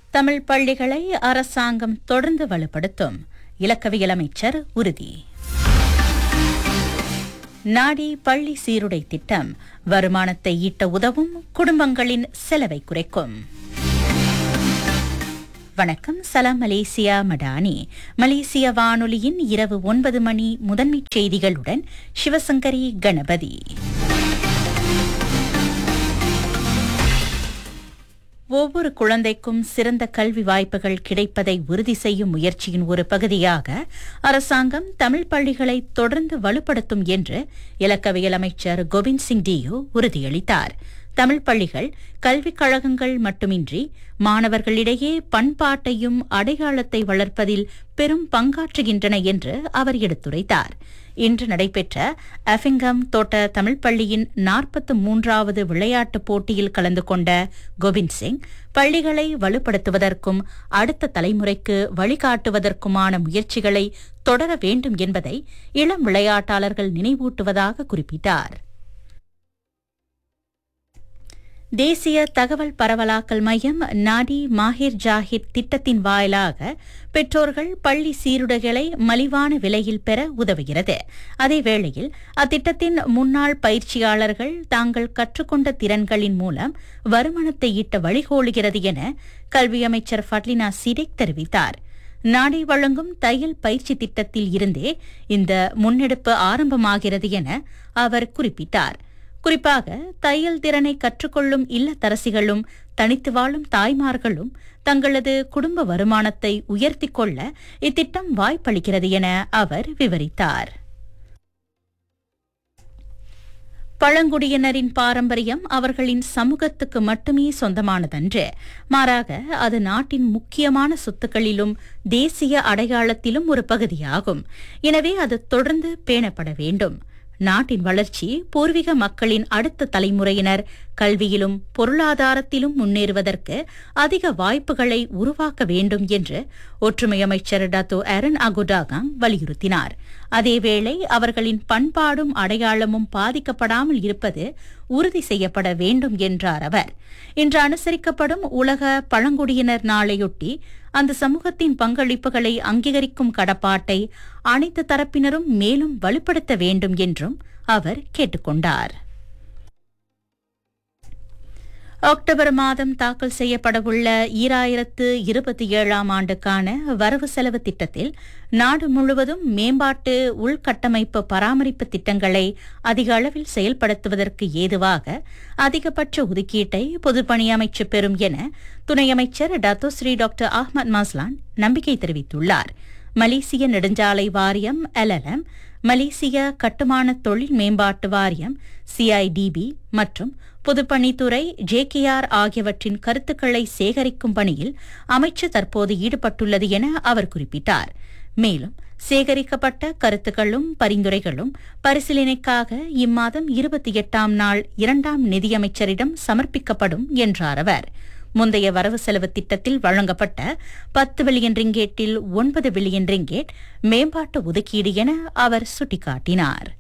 தமிழ் பள்ளிகளை அரசாங்கம் தொடர்ந்து வலுப்படுத்தும் இலக்கவியல் அமைச்சர் உறுதி நாடி பள்ளி சீருடை திட்டம் வருமானத்தை ஈட்ட உதவும் குடும்பங்களின் செலவை குறைக்கும் வணக்கம் சலாம் மலேசியா மடானி மலேசிய வானொலியின் இரவு ஒன்பது மணி முதன்மைச் செய்திகளுடன் சிவசங்கரி கணபதி ஒவ்வொரு குழந்தைக்கும் சிறந்த கல்வி வாய்ப்புகள் கிடைப்பதை உறுதி செய்யும் முயற்சியின் ஒரு பகுதியாக அரசாங்கம் தமிழ் பள்ளிகளை தொடர்ந்து வலுப்படுத்தும் என்று இலக்கவியல் அமைச்சர் கோவிந்த் சிங் டியோ உறுதியளித்தார் தமிழ் பள்ளிகள் கல்விக் கழகங்கள் மட்டுமின்றி மாணவர்களிடையே பண்பாட்டையும் அடையாளத்தை வளர்ப்பதில் பெரும் பங்காற்றுகின்றன என்று அவர் எடுத்துரைத்தார் இன்று நடைபெற்ற அஃபிங்கம் தோட்ட தமிழ் பள்ளியின் நாற்பத்து மூன்றாவது விளையாட்டுப் போட்டியில் கலந்து கொண்ட கோவிந்த் சிங் பள்ளிகளை வலுப்படுத்துவதற்கும் அடுத்த தலைமுறைக்கு வழிகாட்டுவதற்குமான முயற்சிகளை தொடர வேண்டும் என்பதை இளம் விளையாட்டாளர்கள் நினைவூட்டுவதாக குறிப்பிட்டார் தேசிய தகவல் பரவலாக்கல் மையம் நாடி மாஹிர் ஜாஹித் திட்டத்தின் வாயிலாக பெற்றோர்கள் பள்ளி சீருடைகளை மலிவான விலையில் பெற உதவுகிறது அதேவேளையில் அத்திட்டத்தின் முன்னாள் பயிற்சியாளர்கள் தாங்கள் கற்றுக்கொண்ட திறன்களின் மூலம் வருமானத்தை ஈட்ட வழிகோலுகிறது என கல்வி அமைச்சர் ஃபட்லினா சிடேக் தெரிவித்தார் நாடை வழங்கும் தையல் பயிற்சி திட்டத்தில் இருந்தே இந்த முன்னெடுப்பு ஆரம்பமாகிறது என அவர் குறிப்பிட்டார் குறிப்பாக தையல் திறனை கற்றுக்கொள்ளும் இல்லத்தரசிகளும் தனித்து வாழும் தாய்மார்களும் தங்களது குடும்ப வருமானத்தை உயர்த்திக் கொள்ள இத்திட்டம் வாய்ப்பளிக்கிறது என அவர் விவரித்தார் பழங்குடியினரின் பாரம்பரியம் அவர்களின் சமூகத்துக்கு மட்டுமே சொந்தமானதன்று மாறாக அது நாட்டின் முக்கியமான சொத்துக்களிலும் தேசிய அடையாளத்திலும் ஒரு பகுதியாகும் எனவே அது தொடர்ந்து பேணப்பட வேண்டும் நாட்டின் வளர்ச்சி பூர்வீக மக்களின் அடுத்த தலைமுறையினர் கல்வியிலும் பொருளாதாரத்திலும் முன்னேறுவதற்கு அதிக வாய்ப்புகளை உருவாக்க வேண்டும் என்று ஒற்றுமை அமைச்சர் டாத்தோ ஆரன் அகுடாகாங் வலியுறுத்தினார் அதேவேளை அவர்களின் பண்பாடும் அடையாளமும் பாதிக்கப்படாமல் இருப்பது உறுதி செய்யப்பட வேண்டும் என்றார் அவர் இன்று அனுசரிக்கப்படும் உலக பழங்குடியினர் நாளையொட்டி அந்த சமூகத்தின் பங்களிப்புகளை அங்கீகரிக்கும் கடப்பாட்டை அனைத்து தரப்பினரும் மேலும் வலுப்படுத்த வேண்டும் என்றும் அவர் கேட்டுக்கொண்டார் அக்டோபர் மாதம் தாக்கல் செய்யப்படவுள்ள ஈராயிரத்து இருபத்தி ஏழாம் ஆண்டுக்கான வரவு செலவு திட்டத்தில் நாடு முழுவதும் மேம்பாட்டு உள்கட்டமைப்பு பராமரிப்பு திட்டங்களை அதிக அளவில் செயல்படுத்துவதற்கு ஏதுவாக அதிகபட்ச ஒதுக்கீட்டை பொதுப்பணி அமைச்சு பெறும் என துணை அமைச்சர் டத்தோஸ்ரீ டாக்டர் அஹ்மத் மஸ்லான் நம்பிக்கை தெரிவித்துள்ளார் மலேசிய நெடுஞ்சாலை வாரியம் எல்எல்எம் மலேசிய கட்டுமான தொழில் மேம்பாட்டு வாரியம் சிஐடிபி மற்றும் பொதுப்பணித்துறை ஜேகேஆர் ஆகியவற்றின் கருத்துக்களை சேகரிக்கும் பணியில் அமைச்சு தற்போது ஈடுபட்டுள்ளது என அவர் குறிப்பிட்டார் மேலும் சேகரிக்கப்பட்ட கருத்துக்களும் பரிந்துரைகளும் பரிசீலனைக்காக இம்மாதம் இருபத்தி எட்டாம் நாள் இரண்டாம் நிதியமைச்சரிடம் சமர்ப்பிக்கப்படும் என்றார் அவர் முந்தைய வரவு செலவு திட்டத்தில் வழங்கப்பட்ட பத்து பில்லியன் ரிங்கேட்டில் ஒன்பது பில்லியன் ரிங்கேட் மேம்பாட்டு ஒதுக்கீடு என அவர் சுட்டிக்காட்டினார்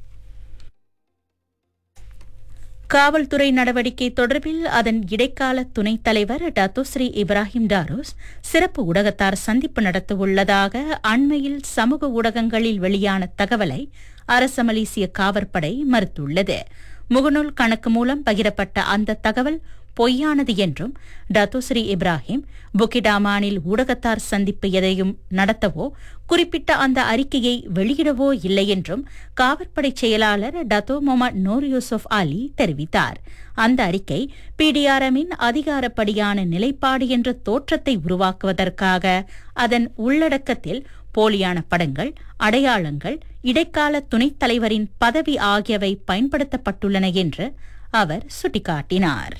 காவல்துறை நடவடிக்கை தொடர்பில் அதன் இடைக்கால துணைத் தலைவர் டத்தோஸ்ரீ இப்ராஹிம் டாரோஸ் சிறப்பு ஊடகத்தார் சந்திப்பு நடத்தவுள்ளதாக அண்மையில் சமூக ஊடகங்களில் வெளியான தகவலை அரச மலேசிய காவற்படை மறுத்துள்ளது முகநூல் கணக்கு மூலம் பகிரப்பட்ட அந்த தகவல் பொய்யானது என்றும் டத்தோஸ்ரீ இப்ராஹிம் புக்கிடாமானில் ஊடகத்தார் சந்திப்பு எதையும் நடத்தவோ குறிப்பிட்ட அந்த அறிக்கையை வெளியிடவோ இல்லை என்றும் காவற்படை செயலாளர் Dato Mohamad Noor Yusuf Ali தெரிவித்தார் அந்த அறிக்கை பிடிஆர்எம்மின் அதிகாரப்படியான நிலைப்பாடு என்ற தோற்றத்தை உருவாக்குவதற்காக அதன் உள்ளடக்கத்தில் போலியான படங்கள் அடையாளங்கள் இடைக்கால துணைத் தலைவரின் பதவி ஆகியவை பயன்படுத்தப்பட்டுள்ளன என்று அவர் சுட்டிக்காட்டினார்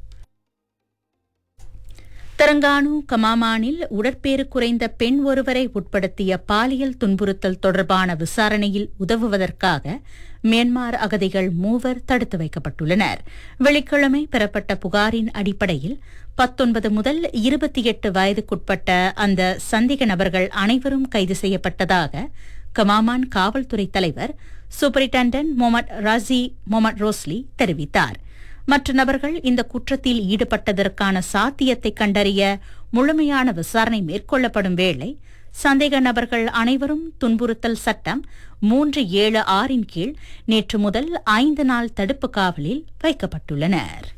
தெலங்கானு கமாமானில் உடற்பேறு குறைந்த பெண் ஒருவரை உட்படுத்திய பாலியல் துன்புறுத்தல் தொடர்பான விசாரணையில் உதவுவதற்காக மியான்மர் அகதிகள் மூவர் தடுத்து வைக்கப்பட்டுள்ளனர் வெள்ளிக்கிழமை பெறப்பட்ட புகாரின் அடிப்படையில் பத்தொன்பது முதல் இருபத்தி எட்டு வயதுக்குட்பட்ட அந்த சந்தேக நபர்கள் அனைவரும் கைது செய்யப்பட்டதாக கமாமான் காவல்துறை தலைவர் சூப்பரிண்டன்டன்ட் மொமட் ராசி மொமட் ரோஸ்லி தெரிவித்தார் மற்ற நபர்கள் இந்த குற்றத்தில் ஈடுபட்டதற்கான சாத்தியத்தை கண்டறிய முழுமையான விசாரணை மேற்கொள்ளப்படும் வேளை சந்தேக நபர்கள் அனைவரும் துன்புறுத்தல் சட்டம் மூன்று ஏழு ஆறின் கீழ் நேற்று முதல் ஐந்து நாள் தடுப்பு காவலில் வைக்கப்பட்டுள்ளனர்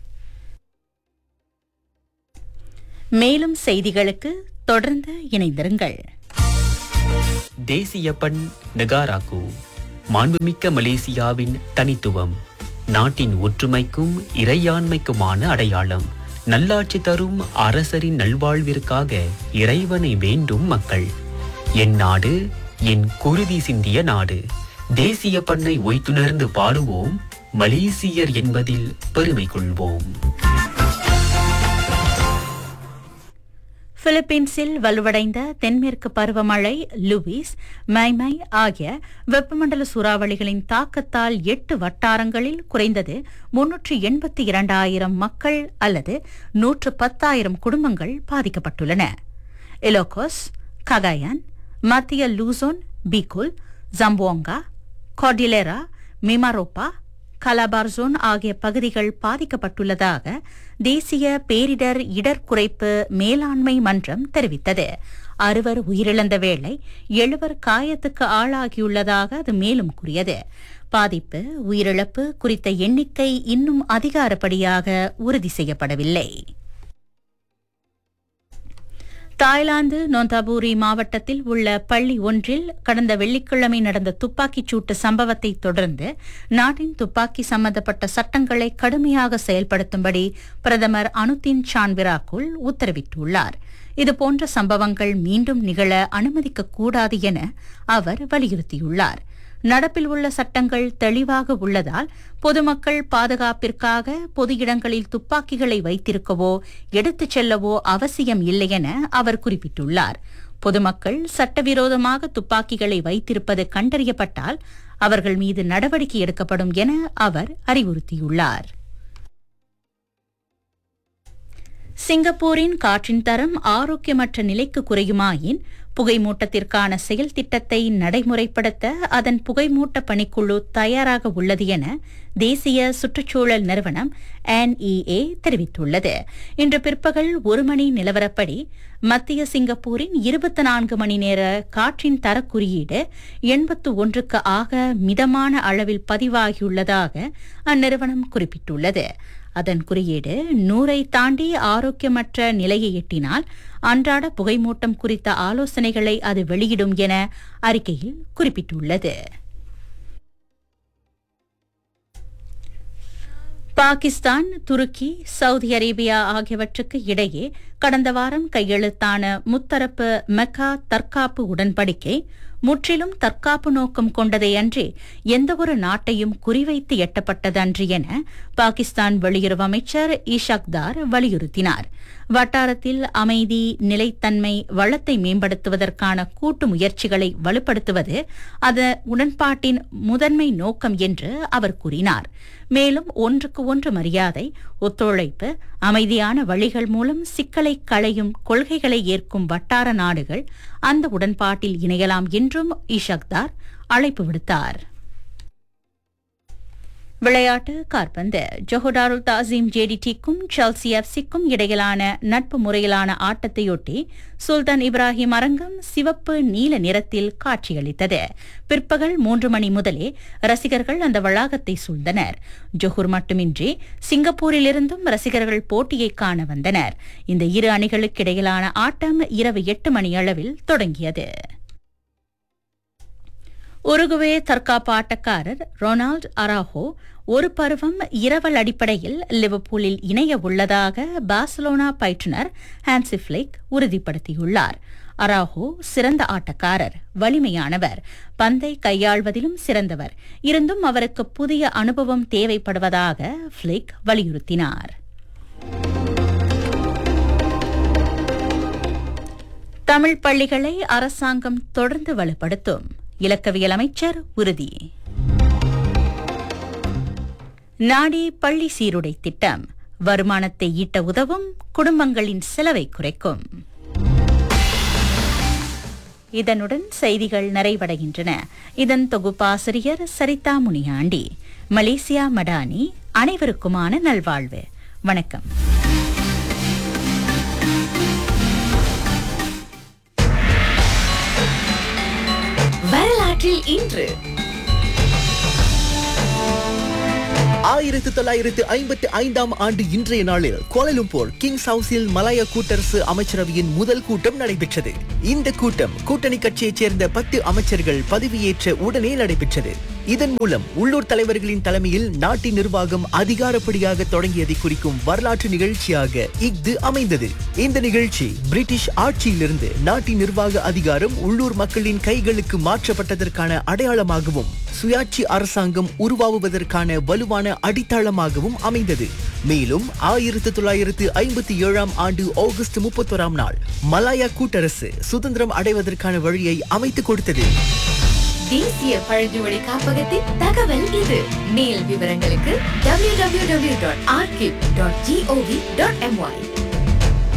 மேலும் செய்திகளுக்கு தொடர்ந்து இணைந்திருங்கள் தேசிய பண் நெகாராக்கு மாண்புமிக்க மலேசியாவின் தனித்துவம் நாட்டின் ஒற்றுமைக்கும் இறையாண்மைக்குமான அடையாளம் நல்லாட்சி தரும் அரசரின் நல்வாழ்விற்காக இறைவனை வேண்டும் மக்கள் என் நாடு என் குருதி சிந்திய நாடு தேசிய பண்ணை ஒய்த்துணர்ந்து பாடுவோம் மலேசியர் என்பதில் பெருமை கொள்வோம் பிலிப்பீன்ஸில் வலுவடைந்த தென்மேற்கு பருவமழை லூயிஸ் மைமை ஆகிய வெப்பமண்டல சூறாவளிகளின் தாக்கத்தால் எட்டு வட்டாரங்களில் குறைந்தது முன்னூற்று எண்பத்தி இரண்டாயிரம் மக்கள் அல்லது நூற்று பத்தாயிரம் குடும்பங்கள் பாதிக்கப்பட்டுள்ளன எலோகோஸ் ககாயன் மத்திய லூசோன் பீகுல் ஜம்போங்கா கார்டிலேரா மிமாரோப்பா கலாபார் ஜோன் ஆகிய பகுதிகள் பாதிக்கப்பட்டுள்ளதாக தேசிய பேரிடர் இடர் குறைப்பு மேலாண்மை மன்றம் தெரிவித்தது அறுவர் உயிரிழந்த வேளை எழுவர் காயத்துக்கு ஆளாகியுள்ளதாக அது மேலும் கூறியது பாதிப்பு உயிரிழப்பு குறித்த எண்ணிக்கை இன்னும் அதிகாரப்படியாக உறுதி செய்யப்படவில்லை தாய்லாந்து நோந்தாபூரி மாவட்டத்தில் உள்ள பள்ளி ஒன்றில் கடந்த வெள்ளிக்கிழமை நடந்த துப்பாக்கிச் சூட்டு சம்பவத்தை தொடர்ந்து நாட்டின் துப்பாக்கி சம்பந்தப்பட்ட சட்டங்களை கடுமையாக செயல்படுத்தும்படி பிரதமர் அனுதின் சான்விராக்குள் உத்தரவிட்டுள்ளார் இதுபோன்ற சம்பவங்கள் மீண்டும் நிகழ அனுமதிக்கக்கூடாது என அவர் வலியுறுத்தியுள்ளார் நடப்பில் உள்ள சட்டங்கள் தெளிவாக உள்ளதால் பொதுமக்கள் பாதுகாப்பிற்காக பொது இடங்களில் துப்பாக்கிகளை வைத்திருக்கவோ எடுத்துச் செல்லவோ அவசியம் இல்லை என அவர் குறிப்பிட்டுள்ளார் பொதுமக்கள் சட்டவிரோதமாக துப்பாக்கிகளை வைத்திருப்பது கண்டறியப்பட்டால் அவர்கள் மீது நடவடிக்கை எடுக்கப்படும் என அவர் அறிவுறுத்தியுள்ளார் சிங்கப்பூரின் காற்றின் தரம் ஆரோக்கியமற்ற நிலைக்கு குறையுமாயின் புகைமூட்டத்திற்கான செயல் திட்டத்தை நடைமுறைப்படுத்த அதன் புகைமூட்ட பணிக்குழு தயாராக உள்ளது என தேசிய சுற்றுச்சூழல் நிறுவனம் என்இஏ தெரிவித்துள்ளது இன்று பிற்பகல் ஒரு மணி நிலவரப்படி மத்திய சிங்கப்பூரின் இருபத்தி நான்கு மணி நேர காற்றின் தர குறியீடு எண்பத்து ஒன்றுக்கு ஆக மிதமான அளவில் பதிவாகியுள்ளதாக அந்நிறுவனம் குறிப்பிட்டுள்ளது அதன் குறியீடு நூறை தாண்டி ஆரோக்கியமற்ற நிலையை எட்டினால் அன்றாட புகைமூட்டம் குறித்த ஆலோசனைகளை அது வெளியிடும் என அறிக்கையில் குறிப்பிட்டுள்ளது பாகிஸ்தான் துருக்கி சவுதி அரேபியா ஆகியவற்றுக்கு இடையே கடந்த வாரம் கையெழுத்தான முத்தரப்பு மெக்கா தற்காப்பு உடன்படிக்கை முற்றிலும் தற்காப்பு நோக்கம் கொண்டதை அன்றி எந்தவொரு நாட்டையும் குறிவைத்து எட்டப்பட்டதன்று என பாகிஸ்தான் வெளியுறவு அமைச்சர் இஷாக்தார் வலியுறுத்தினார் வட்டாரத்தில் அமைதி நிலைத்தன்மை வளத்தை மேம்படுத்துவதற்கான கூட்டு முயற்சிகளை வலுப்படுத்துவது அது உடன்பாட்டின் முதன்மை நோக்கம் என்று அவர் கூறினார் மேலும் ஒன்றுக்கு ஒன்று மரியாதை ஒத்துழைப்பு அமைதியான வழிகள் மூலம் சிக்கலை களையும் கொள்கைகளை ஏற்கும் வட்டார நாடுகள் அந்த உடன்பாட்டில் இணையலாம் என்றும் இஷக்தார் அழைப்பு விடுத்தார் விளையாட்டு கார்பந்து ஜொஹடாருல் தாசிம் ஜேடிடிக்கும் செல்சி எஃப்சிக்கும் இடையிலான நட்பு முறையிலான ஆட்டத்தையொட்டி சுல்தான் இப்ராஹிம் அரங்கம் சிவப்பு நீல நிறத்தில் காட்சியளித்தது பிற்பகல் மூன்று மணி முதலே ரசிகர்கள் அந்த வளாகத்தை சூழ்ந்தனர் ஜொஹூர் மட்டுமின்றி சிங்கப்பூரிலிருந்தும் ரசிகர்கள் போட்டியை காண வந்தனர் இந்த இரு அணிகளுக்கு இடையிலான ஆட்டம் இரவு எட்டு மணி அளவில் தொடங்கியது உருகுவே தற்காப்பு ஆட்டக்காரர் ரொனால்டு அராஹோ ஒரு பருவம் இரவல் அடிப்படையில் லிவர்பூலில் இணைய உள்ளதாக பார்சலோனா பயிற்றுநர் ஹான்சி ஃபிளிக் உறுதிப்படுத்தியுள்ளார் அராஹோ சிறந்த ஆட்டக்காரர் வலிமையானவர் பந்தை கையாள்வதிலும் சிறந்தவர் இருந்தும் அவருக்கு புதிய அனுபவம் தேவைப்படுவதாக ஃபிளிக் வலியுறுத்தினார் தமிழ் பள்ளிகளை அரசாங்கம் தொடர்ந்து வலுப்படுத்தும் இலக்கவியல் அமைச்சர் உறுதி நாடி பள்ளி சீருடை திட்டம் வருமானத்தை ஈட்ட உதவும் குடும்பங்களின் செலவை குறைக்கும் இதனுடன் செய்திகள் நிறைவடைகின்றன இதன் தொகுப்பாசிரியர் சரிதா முனியாண்டி மலேசியா மடானி அனைவருக்குமான நல்வாழ்வு வணக்கம் வரலாற்றில் இன்று ஆயிரத்து தொள்ளாயிரத்து ஐம்பத்தி ஐந்தாம் ஆண்டு இன்றைய நாளில் கோலலும்பூர் கிங்ஸ் ஹவுஸில் மலாயா கூட்டரசு அமைச்சரவையின் முதல் கூட்டம் நடைபெற்றது இந்த கூட்டம் கூட்டணி கட்சியைச் சேர்ந்த பத்து அமைச்சர்கள் பதவியேற்ற உடனே நடைபெற்றது இதன் மூலம் உள்ளூர் தலைவர்களின் தலைமையில் நாட்டின் நிர்வாகம் அதிகாரப்படியாக தொடங்கியதை குறிக்கும் வரலாற்று நிகழ்ச்சியாக இஃது அமைந்தது இந்த நிகழ்ச்சி பிரிட்டிஷ் ஆட்சியிலிருந்து நாட்டின் நிர்வாக அதிகாரம் உள்ளூர் மக்களின் கைகளுக்கு மாற்றப்பட்டதற்கான அடையாளமாகவும் சுயாட்சி அரசாங்கம் உருவாகுவதற்கான வலுவான அடித்தளமாகவும் அமைந்தது மேலும் ஆயிரத்து தொள்ளாயிரத்து ஐம்பத்தி ஏழாம் ஆண்டு ஆகஸ்ட் முப்பத்தோராம் நாள் மலாயா கூட்டரசு சுதந்திரம் அடைவதற்கான வழியை அமைத்துக் கொடுத்தது தேசிய பழங்குடி காப்பகத்தின் தகவல் இது மேல் விவரங்களுக்கு www.archive.gov.my